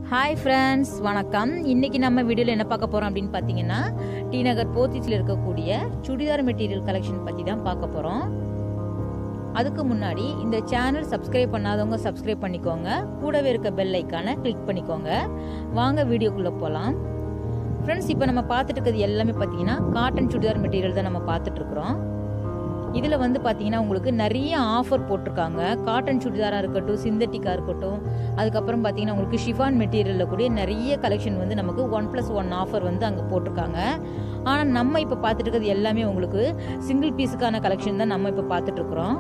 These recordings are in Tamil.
ஹாய் ஃப்ரெண்ட்ஸ் வணக்கம் இன்னைக்கு நம்ம வீடியோவில் என்ன பார்க்க போகிறோம் அப்படின்னு பார்த்தீங்கன்னா டி நகர் போத்தீஸில் இருக்கக்கூடிய சுடிதார் மெட்டீரியல் கலெக்ஷன் பற்றி தான் பார்க்க போகிறோம் அதுக்கு முன்னாடி இந்த சேனல் சப்ஸ்கிரைப் பண்ணாதவங்க சப்ஸ்கிரைப் பண்ணிக்கோங்க கூடவே இருக்க பெல் ஐக்கானை கிளிக் பண்ணிக்கோங்க வாங்க வீடியோக்குள்ளே போகலாம் ஃப்ரெண்ட்ஸ் இப்போ நம்ம பார்த்துட்டு இருக்கிறது எல்லாமே பார்த்தீங்கன்னா காட்டன் சுடிதார் மெட்டீரியல் தான் நம்ம பார்த்துட்டு இருக்கிறோம் இதில் வந்து பார்த்தீங்கன்னா உங்களுக்கு நிறைய ஆஃபர் போட்டிருக்காங்க காட்டன் சுடிதாராக இருக்கட்டும் சிந்தட்டிக்காக இருக்கட்டும் அதுக்கப்புறம் பார்த்தீங்கன்னா உங்களுக்கு ஷிஃபான் மெட்டீரியலில் கூட நிறைய கலெக்ஷன் வந்து நமக்கு ஒன் ப்ளஸ் ஒன் ஆஃபர் வந்து அங்கே போட்டிருக்காங்க ஆனால் நம்ம இப்போ பார்த்துட்டு இருக்கிறது எல்லாமே உங்களுக்கு சிங்கிள் பீஸுக்கான கலெக்ஷன் தான் நம்ம இப்போ பார்த்துட்டு இருக்கிறோம்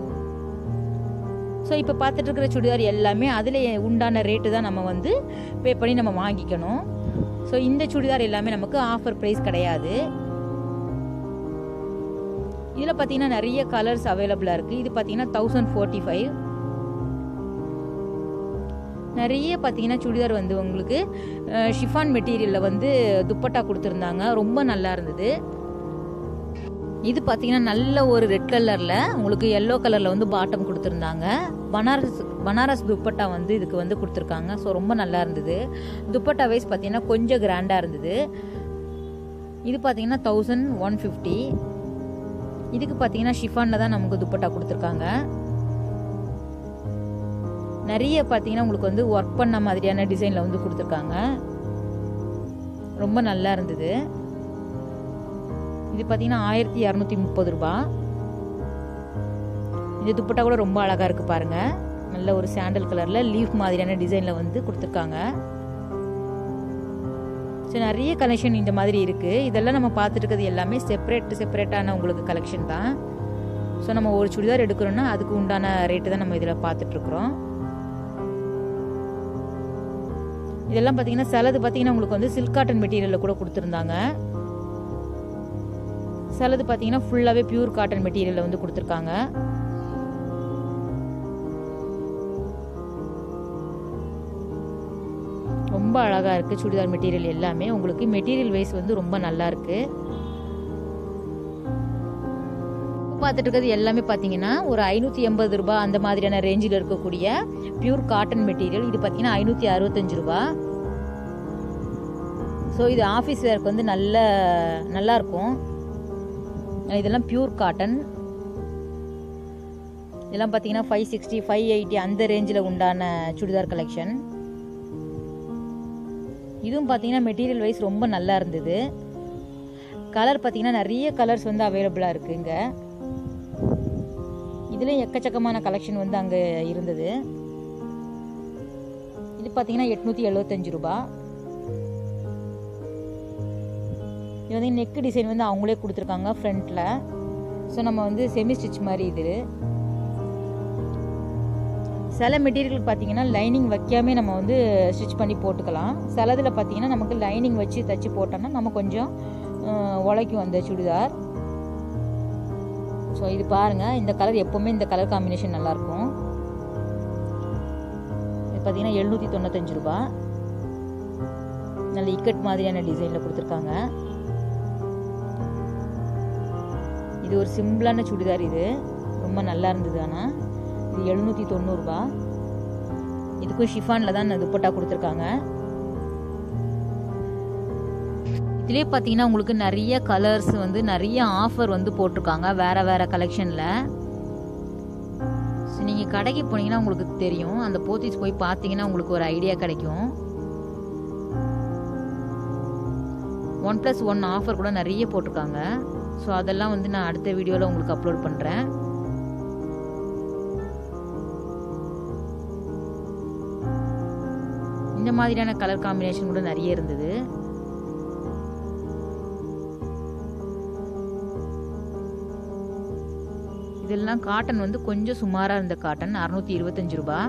ஸோ இப்போ பார்த்துட்டு இருக்கிற சுடிதார் எல்லாமே அதில் உண்டான ரேட்டு தான் நம்ம வந்து பே பண்ணி நம்ம வாங்கிக்கணும் ஸோ இந்த சுடிதார் எல்லாமே நமக்கு ஆஃபர் ப்ரைஸ் கிடையாது இதில் பார்த்தீங்கன்னா நிறைய கலர்ஸ் அவைலபிளாக இருக்குது இது பார்த்தீங்கன்னா தௌசண்ட் ஃபோர்ட்டி ஃபைவ் நிறைய பார்த்தீங்கன்னா சுடிதார் வந்து உங்களுக்கு ஷிஃபான் மெட்டீரியலில் வந்து துப்பட்டா கொடுத்துருந்தாங்க ரொம்ப நல்லா இருந்தது இது பார்த்தீங்கன்னா நல்ல ஒரு ரெட் கலரில் உங்களுக்கு எல்லோ கலரில் வந்து பாட்டம் கொடுத்துருந்தாங்க பனாரஸ் பனாரஸ் துப்பட்டா வந்து இதுக்கு வந்து கொடுத்துருக்காங்க ஸோ ரொம்ப நல்லா இருந்தது துப்பட்டா வைஸ் பார்த்தீங்கன்னா கொஞ்சம் கிராண்டாக இருந்தது இது பார்த்தீங்கன்னா தௌசண்ட் ஒன் ஃபிஃப்டி இதுக்கு பார்த்தீங்கன்னா ஷிஃபானில் தான் நமக்கு துப்பட்டா கொடுத்துருக்காங்க நிறைய பார்த்தீங்கன்னா உங்களுக்கு வந்து ஒர்க் பண்ண மாதிரியான டிசைனில் வந்து கொடுத்துருக்காங்க ரொம்ப நல்லா இருந்தது இது பார்த்தீங்கன்னா ஆயிரத்தி இரநூத்தி முப்பது ரூபா இந்த துப்பட்டா கூட ரொம்ப அழகாக இருக்குது பாருங்கள் நல்ல ஒரு சாண்டல் கலரில் லீஃப் மாதிரியான டிசைனில் வந்து கொடுத்துருக்காங்க ஸோ நிறைய கலெக்ஷன் இந்த மாதிரி இருக்குது இதெல்லாம் நம்ம பார்த்துட்டு இருக்கிறது எல்லாமே செப்பரேட் செப்பரேட்டான உங்களுக்கு கலெக்ஷன் தான் ஸோ நம்ம ஒரு சுடிதார் எடுக்கிறோன்னா அதுக்கு உண்டான ரேட்டு தான் நம்ம இதில் பார்த்துட்ருக்குறோம் இதெல்லாம் பார்த்தீங்கன்னா சிலது பார்த்தீங்கன்னா உங்களுக்கு வந்து சில்க் காட்டன் மெட்டீரியலில் கூட கொடுத்துருந்தாங்க சிலது பார்த்தீங்கன்னா ஃபுல்லாகவே பியூர் காட்டன் மெட்டீரியலில் வந்து கொடுத்துருக்காங்க ரொம்ப அழகாக இருக்குது சுடிதார் மெட்டீரியல் எல்லாமே உங்களுக்கு மெட்டீரியல் வைஸ் வந்து ரொம்ப நல்லா இருக்குது பார்த்துட்டு இருக்கிறது எல்லாமே பார்த்தீங்கன்னா ஒரு ஐநூற்றி எண்பது ரூபாய் அந்த மாதிரியான ரேஞ்சில் இருக்கக்கூடிய பியூர் காட்டன் மெட்டீரியல் இது பார்த்தீங்கன்னா ஐநூற்றி அறுபத்தஞ்சு ரூபா ஸோ இது ஆஃபீஸ் வேர்க்கு வந்து நல்ல நல்லா இருக்கும் இதெல்லாம் பியூர் காட்டன் இதெல்லாம் பார்த்தீங்கன்னா ஃபைவ் சிக்ஸ்டி ஃபைவ் எயிட்டி அந்த ரேஞ்சில் உண்டான சுடிதார் கலெக்ஷன் இதுவும் பார்த்தீங்கன்னா மெட்டீரியல் வைஸ் ரொம்ப நல்லா இருந்தது கலர் பார்த்தீங்கன்னா நிறைய கலர்ஸ் வந்து அவைலபிளாக இருக்குங்க இதுலேயும் எக்கச்சக்கமான கலெக்ஷன் வந்து அங்கே இருந்தது இது பார்த்தீங்கன்னா எட்நூற்றி எழுபத்தஞ்சு ரூபா இது வந்து நெக்கு டிசைன் வந்து அவங்களே கொடுத்துருக்காங்க ஃப்ரண்ட்டில் ஸோ நம்ம வந்து செமி ஸ்டிச் மாதிரி இது சில மெட்டீரியல் பார்த்தீங்கன்னா லைனிங் வைக்காமே நம்ம வந்து ஸ்டிச் பண்ணி போட்டுக்கலாம் சிலதில் பார்த்தீங்கன்னா நமக்கு லைனிங் வச்சு தைச்சி போட்டோம்னா நம்ம கொஞ்சம் உழைக்கும் அந்த சுடிதார் ஸோ இது பாருங்கள் இந்த கலர் எப்போவுமே இந்த கலர் காம்பினேஷன் நல்லாயிருக்கும் இது பார்த்தீங்கன்னா எழுநூற்றி தொண்ணூத்தஞ்சு ரூபா நல்ல இக்கட் மாதிரியான டிசைனில் கொடுத்துருக்காங்க இது ஒரு சிம்பிளான சுடிதார் இது ரொம்ப நல்லா இருந்தது ஆனால் இது எழுநூற்றி தொண்ணூறுபா இதுக்கும் ஷிஃபானில் தான் துப்பட்டா கொடுத்துருக்காங்க இதுலேயே பார்த்தீங்கன்னா உங்களுக்கு நிறைய கலர்ஸ் வந்து நிறைய ஆஃபர் வந்து போட்டிருக்காங்க வேற வேற கலெக்ஷனில் ஸோ நீங்கள் கடைக்கு போனீங்கன்னா உங்களுக்கு தெரியும் அந்த போத்தீஸ் போய் பார்த்தீங்கன்னா உங்களுக்கு ஒரு ஐடியா கிடைக்கும் ஒன் ப்ளஸ் ஒன் ஆஃபர் கூட நிறைய போட்டிருக்காங்க ஸோ அதெல்லாம் வந்து நான் அடுத்த வீடியோவில் உங்களுக்கு அப்லோட் பண்ணுறேன் இந்த மாதிரியான கலர் காம்பினேஷன் கூட நிறைய இருந்தது இதெல்லாம் காட்டன் வந்து கொஞ்சம் சுமாராக இருந்த காட்டன் அறுநூத்தி இருபத்தஞ்சு ரூபா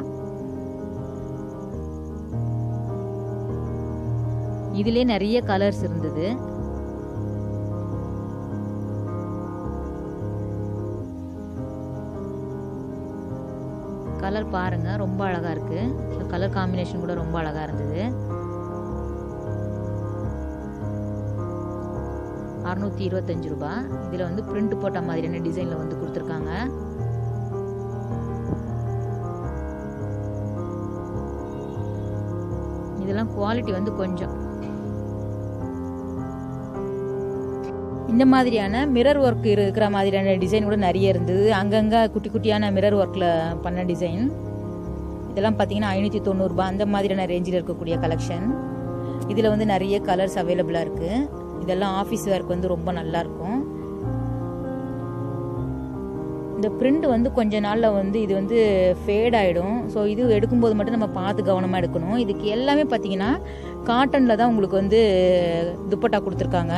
இதுலேயே நிறைய கலர்ஸ் இருந்தது கலர் பாருங்க ரொம்ப அழகா இருக்கு கலர் காம்பினேஷன் கூட ரொம்ப அழகா இருந்தது அறுநூத்தி இருபத்தஞ்சு ரூபா இதில் வந்து பிரிண்ட் போட்ட மாதிரியான டிசைனில் வந்து கொடுத்துருக்காங்க இதெல்லாம் குவாலிட்டி வந்து கொஞ்சம் இந்த மாதிரியான மிரர் ஒர்க் இருக்கிற மாதிரியான டிசைன் கூட நிறைய இருந்தது அங்கங்கே குட்டி குட்டியான மிரர் ஒர்க்கில் பண்ண டிசைன் இதெல்லாம் பார்த்தீங்கன்னா ஐநூற்றி தொண்ணூறுபா அந்த மாதிரியான ரேஞ்சில் இருக்கக்கூடிய கலெக்ஷன் இதில் வந்து நிறைய கலர்ஸ் அவைலபிளாக இருக்குது இதெல்லாம் ஆஃபீஸ் ஒர்க் வந்து ரொம்ப நல்லாயிருக்கும் இந்த பிரிண்ட் வந்து கொஞ்ச நாளில் வந்து இது வந்து ஃபேட் ஆகிடும் ஸோ இது எடுக்கும்போது மட்டும் நம்ம பார்த்து கவனமாக எடுக்கணும் இதுக்கு எல்லாமே பார்த்தீங்கன்னா காட்டனில் தான் உங்களுக்கு வந்து துப்பட்டா கொடுத்துருக்காங்க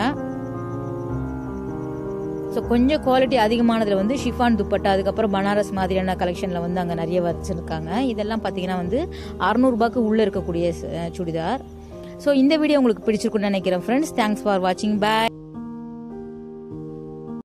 ஸோ கொஞ்சம் குவாலிட்டி அதிகமானதில் வந்து ஷிஃபான் துப்பட்டா அதுக்கப்புறம் பனாரஸ் மாதிரியான கலெக்ஷனில் வந்து அங்கே நிறைய வச்சுருக்காங்க இதெல்லாம் பார்த்தீங்கன்னா வந்து அறநூறுபாக்கு உள்ளே இருக்கக்கூடிய சுடிதார் ஸோ இந்த வீடியோ உங்களுக்கு பிடிச்சிருக்குன்னு நினைக்கிறேன் ஃப்ரெண்ட்ஸ் தேங்க்ஸ் ஃபார் வாட்சிங் பாய்